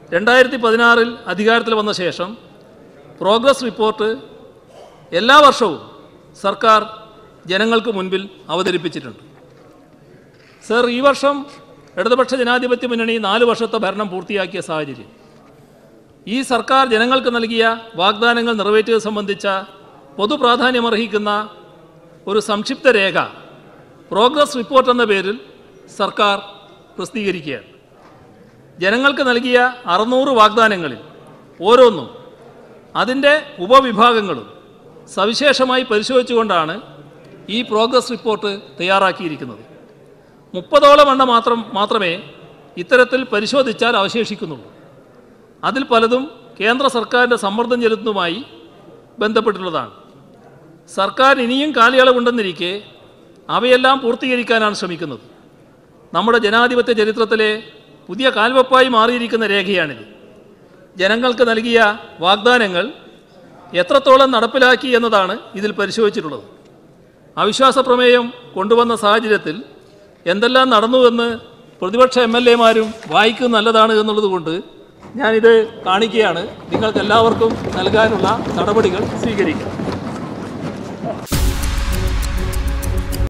രണ്ടായിരത്തി പതിനാറിൽ അധികാരത്തിൽ വന്ന ശേഷം പ്രോഗ്രസ് റിപ്പോർട്ട് എല്ലാ വർഷവും സർക്കാർ ജനങ്ങൾക്ക് മുൻപിൽ അവതരിപ്പിച്ചിട്ടുണ്ട് സർ ഈ വർഷം ഇടതുപക്ഷ ജനാധിപത്യ മുന്നണി നാല് വർഷത്തെ ഭരണം പൂർത്തിയാക്കിയ സാഹചര്യം ഈ സർക്കാർ ജനങ്ങൾക്ക് നൽകിയ വാഗ്ദാനങ്ങൾ നിറവേറ്റിയത് സംബന്ധിച്ച പൊതുപ്രാധാന്യമർഹിക്കുന്ന ഒരു സംക്ഷിപ്ത രേഖ പ്രോഗ്രസ് റിപ്പോർട്ട് എന്ന പേരിൽ സർക്കാർ പ്രസിദ്ധീകരിക്കുകയാണ് ജനങ്ങൾക്ക് നൽകിയ അറുന്നൂറ് വാഗ്ദാനങ്ങളിൽ ഓരോന്നും അതിൻ്റെ ഉപവിഭാഗങ്ങളും സവിശേഷമായി പരിശോധിച്ചുകൊണ്ടാണ് ഈ പ്രോഗ്രസ് റിപ്പോർട്ട് തയ്യാറാക്കിയിരിക്കുന്നത് മുപ്പതോളം എണ്ണം മാത്രം മാത്രമേ ഇത്തരത്തിൽ പരിശോധിച്ചാൽ അവശേഷിക്കുന്നുള്ളൂ അതിൽ പലതും കേന്ദ്ര സർക്കാരിൻ്റെ സമ്മർദ്ദം ചെലുത്തുന്നതുമായി ബന്ധപ്പെട്ടുള്ളതാണ് സർക്കാർ ഇനിയും കാലയളവുണ്ടെന്നിരിക്കെ അവയെല്ലാം പൂർത്തീകരിക്കാനാണ് ശ്രമിക്കുന്നത് നമ്മുടെ ജനാധിപത്യ ചരിത്രത്തിലെ പുതിയ കാൽവെപ്പായി മാറിയിരിക്കുന്ന രേഖയാണിത് ജനങ്ങൾക്ക് നൽകിയ വാഗ്ദാനങ്ങൾ എത്രത്തോളം നടപ്പിലാക്കി എന്നതാണ് ഇതിൽ പരിശോധിച്ചിട്ടുള്ളത് അവിശ്വാസ പ്രമേയം കൊണ്ടുവന്ന സാഹചര്യത്തിൽ എന്തെല്ലാം നടന്നുവെന്ന് പ്രതിപക്ഷ എം എൽ എമാരും വായിക്കുന്നത് നല്ലതാണ് എന്നുള്ളത് കൊണ്ട് ഞാനിത് കാണിക്കുകയാണ് നിങ്ങൾക്ക് എല്ലാവർക്കും നൽകാനുള്ള നടപടികൾ സ്വീകരിക്കാം